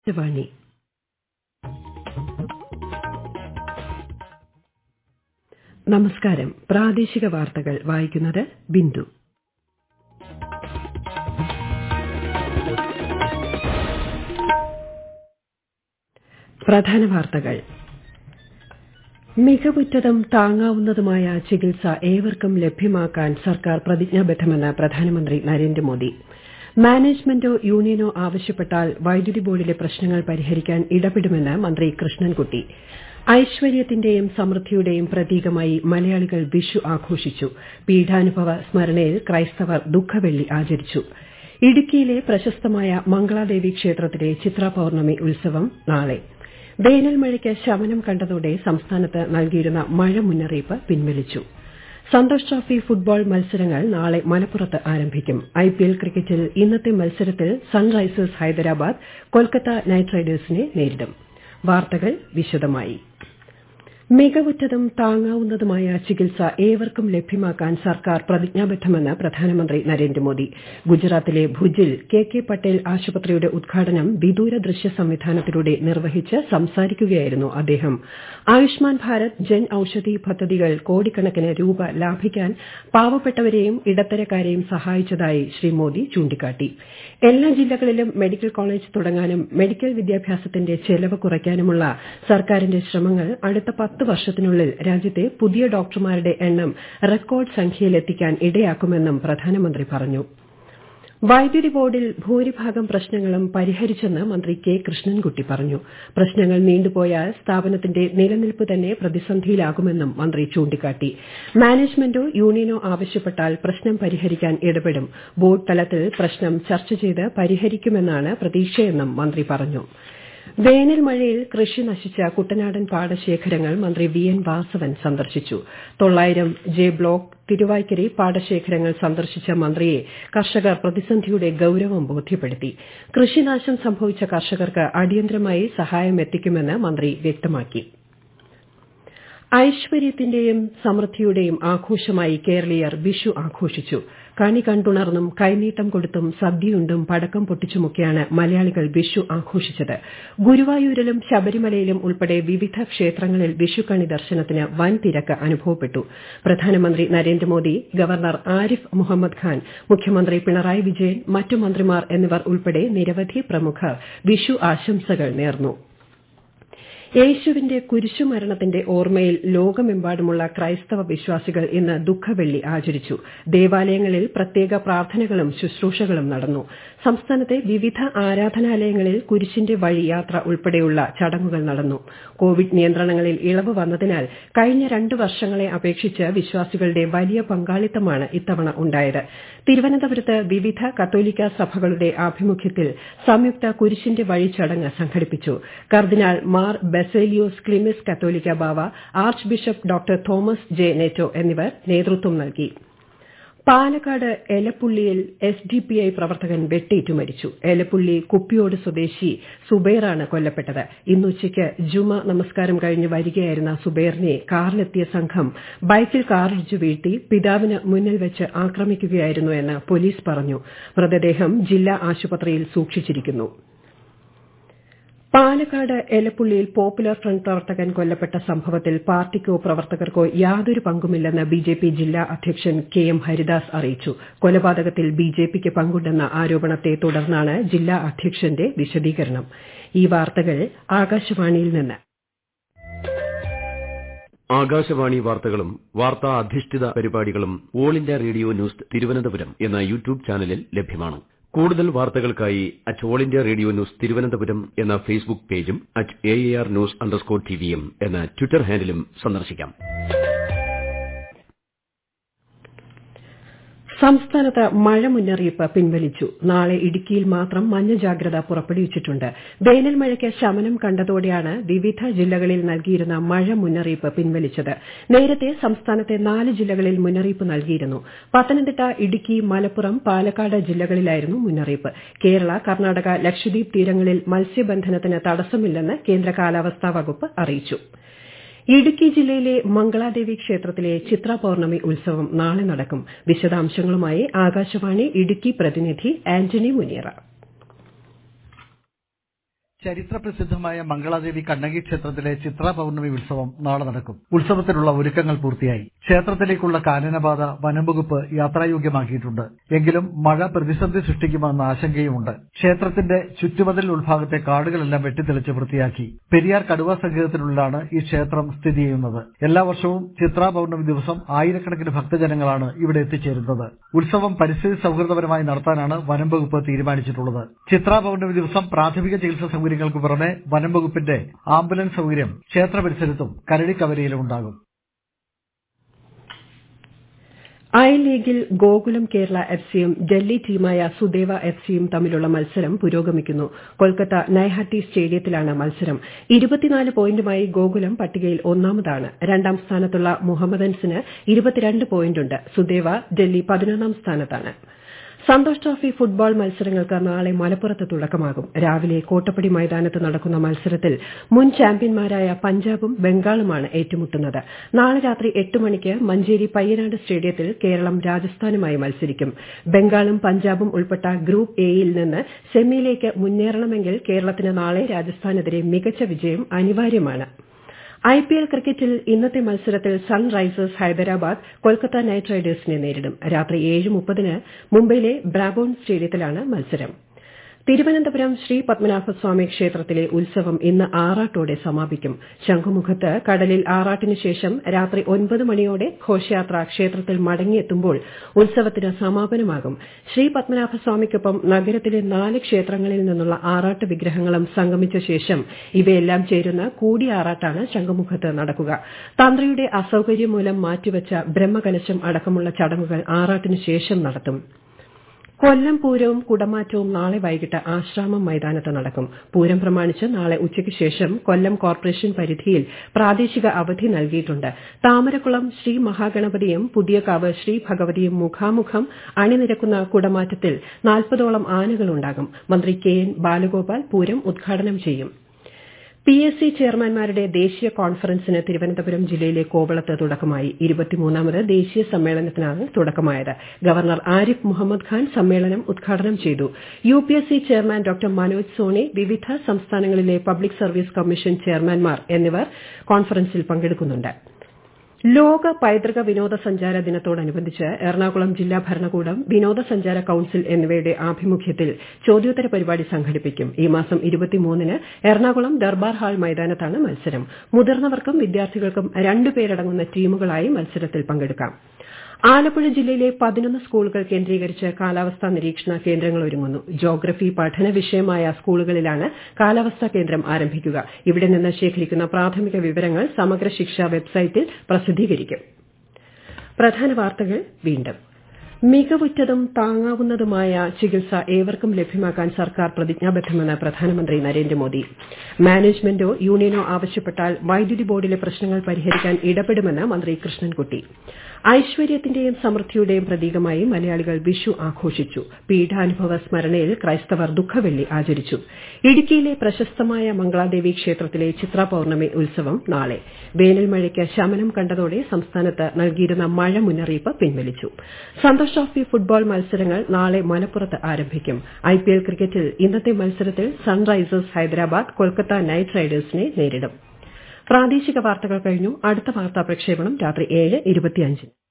ആകാശവാണി നമസ്കാരം പ്രാദേശിക വാർത്തകൾ വായിക്കുന്നത് ബിന്ദു പ്രധാന വാർത്തകൾ മികവുറ്റതും താങ്ങാവുന്നതുമായ ചികിത്സ ഏവർക്കും ലഭ്യമാക്കാൻ സർക്കാർ പ്രതിജ്ഞാബദ്ധമെന്ന് പ്രധാനമന്ത്രി നരേന്ദ്രമോദി മാനേജ്മെന്റോ യൂണിയനോ ആവശ്യപ്പെട്ടാൽ വൈദ്യുതി ബോർഡിലെ പ്രശ്നങ്ങൾ പരിഹരിക്കാൻ ഇടപെടുമെന്ന് മന്ത്രി കൃഷ്ണൻകുട്ടി ഐശ്വര്യത്തിന്റെയും സമൃദ്ധിയുടെയും പ്രതീകമായി മലയാളികൾ വിഷു ആഘോഷിച്ചു പീഠാനുഭവ സ്മരണയിൽ ക്രൈസ്തവർ ദുഃഖവെള്ളി ആചരിച്ചു ഇടുക്കിയിലെ പ്രശസ്തമായ മംഗളാദേവി ക്ഷേത്രത്തിലെ ചിത്ര പൌർണമി ഉത്സവം നാളെ വേനൽ മഴയ്ക്ക് ശമനം കണ്ടതോടെ സംസ്ഥാനത്ത് നൽകിയിരുന്ന മഴ മുന്നറിയിപ്പ് പിൻവലിച്ചു സന്തോഷ് ട്രോഫി ഫുട്ബോൾ മത്സരങ്ങൾ നാളെ മലപ്പുറത്ത് ആരംഭിക്കും ഐപിഎൽ ക്രിക്കറ്റിൽ ഇന്നത്തെ മത്സരത്തിൽ സൺറൈസേഴ്സ് ഹൈദരാബാദ് കൊൽക്കത്ത നൈറ്റ് റൈഡേഴ്സിനെ നേരിടും വാർത്തകൾ വിശദമായി മികവുറ്റതും താങ്ങാവുന്നതുമായ ചികിത്സ ഏവർക്കും ലഭ്യമാക്കാൻ സർക്കാർ പ്രതിജ്ഞാബദ്ധമെന്ന് പ്രധാനമന്ത്രി നരേന്ദ്രമോദി ഗുജറാത്തിലെ ഭുജിൽ കെ കെ പട്ടേൽ ആശുപത്രിയുടെ ഉദ്ഘാടനം വിദൂര ദൃശ്യ സംവിധാനത്തിലൂടെ നിർവഹിച്ച് സംസാരിക്കുകയായിരുന്നു അദ്ദേഹം ആയുഷ്മാൻ ഭാരത് ജൻ ഔഷധി പദ്ധതികൾ കോടിക്കണക്കിന് രൂപ ലാഭിക്കാൻ പാവപ്പെട്ടവരെയും ഇടത്തരക്കാരെയും സഹായിച്ചതായി ശ്രീ മോദി ചൂണ്ടിക്കാട്ടി എല്ലാ ജില്ലകളിലും മെഡിക്കൽ കോളേജ് തുടങ്ങാനും മെഡിക്കൽ വിദ്യാഭ്യാസത്തിന്റെ ചെലവ് കുറയ്ക്കാനുമുള്ള സർക്കാരിന്റെ ശ്രമങ്ങൾ അടുത്ത പത്ത് വർഷത്തിനുള്ളിൽ രാജ്യത്തെ പുതിയ ഡോക്ടർമാരുടെ എണ്ണം റെക്കോർഡ് സംഖ്യയിലെത്തിക്കാൻ ഇടയാക്കുമെന്നും പ്രധാനമന്ത്രി പറഞ്ഞു വൈദ്യുതി ബോർഡിൽ ഭൂരിഭാഗം പ്രശ്നങ്ങളും പരിഹരിച്ചെന്ന് മന്ത്രി കെ കൃഷ്ണൻകുട്ടി പറഞ്ഞു പ്രശ്നങ്ങൾ നീണ്ടുപോയാൽ സ്ഥാപനത്തിന്റെ നിലനിൽപ്പ് തന്നെ പ്രതിസന്ധിയിലാകുമെന്നും മന്ത്രി ചൂണ്ടിക്കാട്ടി മാനേജ്മെന്റോ യൂണിയനോ ആവശ്യപ്പെട്ടാൽ പ്രശ്നം പരിഹരിക്കാൻ ഇടപെടും ബോർഡ് തലത്തിൽ പ്രശ്നം ചർച്ച ചെയ്ത് പരിഹരിക്കുമെന്നാണ് പ്രതീക്ഷയെന്നും മന്ത്രി പറഞ്ഞു വേനൽ മഴയിൽ കൃഷി നശിച്ച കുട്ടനാടൻ പാടശേഖരങ്ങൾ മന്ത്രി വി എൻ വാസവൻ സന്ദർശിച്ചു തൊള്ളായിരം ജെ ബ്ലോക്ക് തിരുവായ്ക്കരി പാടശേഖരങ്ങൾ സന്ദർശിച്ച മന്ത്രിയെ കർഷകർ പ്രതിസന്ധിയുടെ ഗൌരവം ബോധ്യപ്പെടുത്തി കൃഷിനാശം സംഭവിച്ച കർഷകർക്ക് അടിയന്തരമായി സഹായം എത്തിക്കുമെന്ന് മന്ത്രി വ്യക്തമാക്കി ഐശ്വര്യത്തിന്റെയും സമൃദ്ധിയുടെയും ആഘോഷമായി കേരളീയർ വിഷു ആഘോഷിച്ചു കണി കണ്ടുണർന്നും കൈനീട്ടം കൊടുത്തും സദ്യയുണ്ടും പടക്കം പൊട്ടിച്ചുമൊക്കെയാണ് മലയാളികൾ വിഷു ആഘോഷിച്ചത് ഗുരുവായൂരിലും ശബരിമലയിലും ഉൾപ്പെടെ വിവിധ ക്ഷേത്രങ്ങളിൽ വിഷുക്കണി ദർശനത്തിന് വൻ തിരക്ക് അനുഭവപ്പെട്ടു പ്രധാനമന്ത്രി നരേന്ദ്രമോദി ഗവർണർ ആരിഫ് മുഹമ്മദ് ഖാൻ മുഖ്യമന്ത്രി പിണറായി വിജയൻ മറ്റു മന്ത്രിമാർ എന്നിവർ ഉൾപ്പെടെ നിരവധി പ്രമുഖർ വിഷു ആശംസകൾ നേർന്നു യേശുവിന്റെ കുരിശുമരണത്തിന്റെ ഓർമ്മയിൽ ലോകമെമ്പാടുമുള്ള ക്രൈസ്തവ വിശ്വാസികൾ ഇന്ന് ദുഃഖവെള്ളി ആചരിച്ചു ദേവാലയങ്ങളിൽ പ്രത്യേക പ്രാർത്ഥനകളും ശുശ്രൂഷകളും നടന്നു സംസ്ഥാനത്തെ വിവിധ ആരാധനാലയങ്ങളിൽ കുരിശിന്റെ വഴി യാത്ര ഉൾപ്പെടെയുള്ള ചടങ്ങുകൾ നടന്നു കോവിഡ് നിയന്ത്രണങ്ങളിൽ ഇളവ് വന്നതിനാൽ കഴിഞ്ഞ രണ്ട് വർഷങ്ങളെ അപേക്ഷിച്ച് വിശ്വാസികളുടെ വലിയ പങ്കാളിത്തമാണ് ഇത്തവണ ഉണ്ടായത് തിരുവനന്തപുരത്ത് വിവിധ കത്തോലിക്ക സഭകളുടെ ആഭിമുഖ്യത്തിൽ സംയുക്ത കുരിശിന്റെ വഴി ചടങ്ങ് സംഘടിപ്പിച്ചു കർദിനാൾ Mar Baselios Cleemis Catholica Bava archbishop doctor Thomas J Netto എന്നിവർ നേതൃത്വം നൽകി പാലക്കാട് എലപ്പുള്ളിയിൽ എസ് ഡി പി ഐ പ്രവർത്തകൻ വെട്ടേറ്റു മരിച്ചു എലപ്പുള്ളി കുപ്പിയോട് സ്വദേശി സുബൈറാണ് കൊല്ലപ്പെട്ടത് ഇന്നുച്ചയ്ക്ക് ജുമ നമസ്കാരം കഴിഞ്ഞ് വരികയായിരുന്ന സുബൈറിനെ കാറിലെത്തിയ സംഘം ബൈക്കിൽ കാറിടിച്ചു വീഴ്ത്തി പിതാവിന് മുന്നിൽ വെച്ച് ആക്രമിക്കുകയായിരുന്നു എന്ന് പോലീസ് പറഞ്ഞു മൃതദേഹം ജില്ലാ ആശുപത്രിയിൽ സൂക്ഷിച്ചിരിക്കുന്നു പാലക്കാട് എലപ്പുള്ളിയിൽ പോപ്പുലർ ഫ്രണ്ട് പ്രവർത്തകൻ കൊല്ലപ്പെട്ട സംഭവത്തിൽ പാർട്ടിക്കോ പ്രവർത്തകർക്കോ യാതൊരു പങ്കുമില്ലെന്ന് ബിജെപി ജില്ലാ അധ്യക്ഷൻ കെ എം ഹരിദാസ് അറിയിച്ചു കൊലപാതകത്തിൽ ബിജെപിക്ക് പങ്കുണ്ടെന്ന ആരോപണത്തെ തുടർന്നാണ് ജില്ലാ അധ്യക്ഷന്റെ വിശദീകരണം ഈ വാർത്തകൾ ആകാശവാണിയിൽ നിന്ന് ആകാശവാണി വാർത്തകളും വാർത്താ അധിഷ്ഠിത പരിപാടികളും all India radio news Thiruvananthapuram എന്ന യൂട്യൂബ് ചാനലിൽ ലഭ്യമാണ് കൂടുതൽ വാർത്തകൾക്കായി at all India radio news Thiruvananthapuram എന്ന ഫേസ്ബുക്ക് പേജും at A R news underscore ടിവിയും എന്ന ട്വിറ്റർ ഹാൻഡിലും സന്ദർശിക്കാം സംസ്ഥാനത്ത് മഴ മുന്നറിയിപ്പ് പിൻവലിച്ചു നാളെ ഇടുക്കിയിൽ മാത്രം മഞ്ഞ ജാഗ്രത പുറപ്പെടുവിച്ചിട്ടുണ്ട് വേനൽ മഴയ്ക്ക് ശമനം കണ്ടതോടെയാണ് വിവിധ ജില്ലകളിൽ നൽകിയിരുന്ന മഴ മുന്നറിയിപ്പ് പിൻവലിച്ചത് നേരത്തെ സംസ്ഥാനത്തെ നാല് ജില്ലകളിൽ മുന്നറിയിപ്പ് നൽകിയിരുന്നു പത്തനംതിട്ട ഇടുക്കി മലപ്പുറം പാലക്കാട് ജില്ലകളിലായിരുന്നു മുന്നറിയിപ്പ് കേരള കർണാടക ലക്ഷദ്വീപ് തീരങ്ങളിൽ മത്സ്യബന്ധനത്തിന് തടസ്സമില്ലെന്ന് കേന്ദ്ര കാലാവസ്ഥാ വകുപ്പ് അറിയിച്ചു ഇടുക്കി ജില്ലയിലെ മംഗളാദേവി ക്ഷേത്രത്തിലെ ചിത്ര പൌർണമി ഉത്സവം നാളെ നടക്കും വിശദാംശങ്ങളുമായി ആകാശവാണി ഇടുക്കി പ്രതിനിധി ആന്റണി മുനിയറ ചരിത്രപ്രസിദ്ധമായ മംഗളാദേവി കണ്ണകി ക്ഷേത്രത്തിലെ ചിത്ര പൗർണമി ഉത്സവം നാളെ നടക്കും ഉത്സവത്തിനുള്ള ഒരുക്കങ്ങൾ പൂർത്തിയായി ക്ഷേത്രത്തിലേക്കുള്ള കാനനപാത വനംവകുപ്പ് യാത്രായോഗ്യമാക്കിയിട്ടുണ്ട് എങ്കിലും മഴ പ്രതിസന്ധി സൃഷ്ടിക്കുമെന്ന ആശങ്കയുമുണ്ട് ക്ഷേത്രത്തിന്റെ ചുറ്റുമതിൽ ഉൾഭാഗത്തെ കാടുകളെല്ലാം വെട്ടിത്തെളിച്ച് വൃത്തിയാക്കി പെരിയാർ കടുവ സങ്കേതത്തിനുള്ളിലാണ് ഈ ക്ഷേത്രം സ്ഥിതി ചെയ്യുന്നത് എല്ലാ വർഷവും ചിത്ര പൗർണമി ദിവസം ആയിരക്കണക്കിന് ഭക്തജനങ്ങളാണ് ഇവിടെ എത്തിച്ചേരുന്നത് ഉത്സവം പരിസ്ഥിതി സൗഹൃദപരമായി നടത്താനാണ് വനംവകുപ്പ് തീരുമാനിച്ചിട്ടുള്ളത് ചിത്ര പൗർണമി ദിവസം പ്രാഥമിക ചികിത്സാ സൗകര്യങ്ങൾക്ക് പുറമെ വനം വകുപ്പിന്റെ ആംബുലൻസ് സൗകര്യം ക്ഷേത്ര പരിസരത്തും കരടിക്കവരയിലും ഉണ്ടാകും ഐ ലീഗിൽ ഗോകുലം കേരള എഫ് സിയും ഡൽഹി ടീമായ സുദേവ എഫ് സിയും തമ്മിലുള്ള മത്സരം പുരോഗമിക്കുന്നു കൊൽക്കത്ത നൈഹാട്ടി സ്റ്റേഡിയത്തിലാണ് മത്സരം ഇരുപത്തിനാല് പോയിന്റുമായി ഗോകുലം പട്ടികയിൽ ഒന്നാമതാണ് രണ്ടാം സ്ഥാനത്തുള്ള മുഹമ്മദൻസിന് ഇരുപത്തിരണ്ട് പോയിന്റുണ്ട് സുദേവ ഡൽഹി പതിനൊന്നാം സ്ഥാനത്താണ് സന്തോഷ് ട്രോഫി ഫുട്ബോൾ മത്സരങ്ങൾക്ക് നാളെ മലപ്പുറത്ത് തുടക്കമാകും രാവിലെ കോട്ടപ്പടി മൈതാനത്ത് നടക്കുന്ന മത്സരത്തിൽ മുൻ ചാമ്പ്യന്മാരായ പഞ്ചാബും ബംഗാളുമാണ് ഏറ്റുമുട്ടുന്നത് നാളെ രാത്രി എട്ട് മണിക്ക് മഞ്ചേരി പയ്യനാട് സ്റ്റേഡിയത്തിൽ കേരളം രാജസ്ഥാനുമായി മത്സരിക്കും ബംഗാളും പഞ്ചാബും ഉൾപ്പെട്ട ഗ്രൂപ്പ് എയിൽ നിന്ന് സെമിയിലേക്ക് മുന്നേറണമെങ്കിൽ കേരളത്തിന് നാളെ രാജസ്ഥാനെതിരെ മികച്ച വിജയം അനിവാര്യമാണ് ഐപിഎൽ ക്രിക്കറ്റിൽ ഇന്നത്തെ മത്സരത്തിൽ സൺറൈസേഴ്സ് ഹൈദരാബാദ് കൊൽക്കത്ത നൈറ്റ് റൈഡേഴ്സിനെ നേരിടും രാത്രി ഏഴ് മുപ്പതിന് മുംബൈയിലെ ബ്രാബോൺ സ്റ്റേഡിയത്തിലാണ് മത്സരം തിരുവനന്തപുരം ശ്രീ പത്മനാഭസ്വാമി ക്ഷേത്രത്തിലെ ഉത്സവം ഇന്ന് ആറാട്ടോടെ സമാപിക്കും ശംഖുമുഖത്ത് കടലിൽ ആറാട്ടിന് ശേഷം രാത്രി ഒൻപത് മണിയോടെ ഘോഷയാത്ര ക്ഷേത്രത്തിൽ മടങ്ങിയെത്തുമ്പോൾ ഉത്സവത്തിന് സമാപനമാകും ശ്രീ പത്മനാഭസ്വാമിക്കൊപ്പം നഗരത്തിലെ നാല് ക്ഷേത്രങ്ങളിൽ നിന്നുള്ള ആറാട്ട് വിഗ്രഹങ്ങളും സംഗമിച്ച ശേഷം ഇവയെല്ലാം ചേരുന്ന കൂടിയാറാട്ടാണ് ശംഖുമുഖത്ത് നടക്കുക തന്ത്രിയുടെ അസൌകര്യം മൂലം മാറ്റിവച്ച ബ്രഹ്മകലശം അടക്കമുള്ള ചടങ്ങുകൾ ആറാട്ടിന് ശേഷം നടത്തും കൊല്ലം പൂരവും കുടമാറ്റവും നാളെ വൈകിട്ട് ആശ്രാമം മൈതാനത്ത് നടക്കും പൂരം പ്രമാണിച്ച് നാളെ ഉച്ചയ്ക്ക് ശേഷം കൊല്ലം കോർപ്പറേഷൻ പരിധിയിൽ പ്രാദേശിക അവധി നൽകിയിട്ടുണ്ട് താമരക്കുളം ശ്രീ മഹാഗണപതിയും പുതിയകാവ് ശ്രീ ഭഗവതിയും മുഖാമുഖം അണിനിരക്കുന്ന കുടമാറ്റത്തിൽ നാൽപ്പതോളം ആനകളുണ്ടാകും മന്ത്രി കെ എൻ ബാലഗോപാൽ പൂരം ഉദ്ഘാടനം ചെയ്യും പി എസ് സി ചെയർമാൻമാരുടെ ദേശീയ കോൺഫറൻസിന് തിരുവനന്തപുരം ജില്ലയിലെ കോവളത്ത് തുടക്കമായി ഇരുപത്തിമൂന്നാമത് ദേശീയ സമ്മേളനത്തിനാണ് തുടക്കമായത് ഗവർണർ ആരിഫ് മുഹമ്മദ് ഖാൻ സമ്മേളനം ഉദ്ഘാടനം ചെയ്തു U P S C chairman doctor Manoj Soni വിവിധ സംസ്ഥാനങ്ങളിലെ പബ്ലിക് സർവീസ് കമ്മീഷൻ ചെയർമാൻമാർ എന്നിവർ കോൺഫറൻസിൽ പങ്കെടുക്കുന്നുണ്ട് ലോക പൈതൃക വിനോദസഞ്ചാര ദിനത്തോടനുബന്ധിച്ച് എറണാകുളം ജില്ലാ ഭരണകൂടം വിനോദസഞ്ചാര കൌൺസിൽ എന്നിവയുടെ ആഭിമുഖ്യത്തിൽ ചോദ്യോത്തര പരിപാടി സംഘടിപ്പിക്കും ഈ മാസം ഇരുപത്തിമൂന്നിന് എറണാകുളം ദർബാർ ഹാൾ മൈതാനത്താണ് മത്സരം മുതിർന്നവർക്കും വിദ്യാർത്ഥികൾക്കും രണ്ടുപേരടങ്ങുന്ന ടീമുകളായി മത്സരത്തിൽ പങ്കെടുക്കാം ആലപ്പുഴ ജില്ലയിലെ പതിനൊന്ന് സ്കൂളുകൾ കേന്ദ്രീകരിച്ച് കാലാവസ്ഥാ നിരീക്ഷണ കേന്ദ്രങ്ങൾ ഒരുങ്ങുന്നു ജോഗ്രഫി പഠന വിഷയമായ സ്കൂളുകളിലാണ് കാലാവസ്ഥാ കേന്ദ്രം ആരംഭിക്കുക ഇവിടെ നിന്ന് ശേഖരിക്കുന്ന പ്രാഥമിക വിവരങ്ങൾ സമഗ്ര ശിക്ഷ വെബ്സൈറ്റിൽ പ്രസിദ്ധീകരിക്കും പ്രധാന വാർത്തകൾ വീണ്ടും മികവുറ്റതും താങ്ങാവുന്നതുമായ ചികിത്സ ഏവർക്കും ലഭ്യമാക്കാൻ സർക്കാർ പ്രതിജ്ഞാബദ്ധമെന്ന് പ്രധാനമന്ത്രി നരേന്ദ്രമോദി മാനേജ്മെന്റോ യൂണിയനോ ആവശ്യപ്പെട്ടാൽ വൈദ്യുതി ബോർഡിലെ പ്രശ്നങ്ങൾ പരിഹരിക്കാൻ ഇടപെടുമെന്ന് മന്ത്രി കൃഷ്ണൻകുട്ടി ഐശ്വര്യത്തിന്റെയും സമൃദ്ധിയുടെയും പ്രതീകമായി മലയാളികൾ വിഷു ആഘോഷിച്ചു പീഠാനുഭവ സ്മരണയിൽ ക്രൈസ്തവർ ദുഃഖവെള്ളി ആചരിച്ചു ഇടുക്കിയിലെ പ്രശസ്തമായ മംഗളാദേവി ക്ഷേത്രത്തിലെ ചിത്ര പൌർണമി ഉത്സവം നാളെ വേനൽ മഴയ്ക്ക് ശമനം കണ്ടതോടെ സംസ്ഥാനത്ത് നൽകിയിരുന്ന മഴ മുന്നറിയിപ്പ് പിൻവലിച്ചു സന്തോഷ് ട്രോഫി ഫുട്ബോൾ മത്സരങ്ങൾ നാളെ മലപ്പുറത്ത് ആരംഭിക്കും ഐപിഎൽ ക്രിക്കറ്റിൽ ഇന്നത്തെ മത്സരത്തിൽ സൺറൈസേഴ്സ് ഹൈദരാബാദ് കൊൽക്കത്ത നൈറ്റ് റൈഡേഴ്സിനെ നേരിടും പ്രാദേശിക വാർത്തകൾ കഴിഞ്ഞു അടുത്ത വാർത്താ പ്രക്ഷേപണം രാത്രി ഏഴ് ഇരുപത്തിയഞ്ചിന്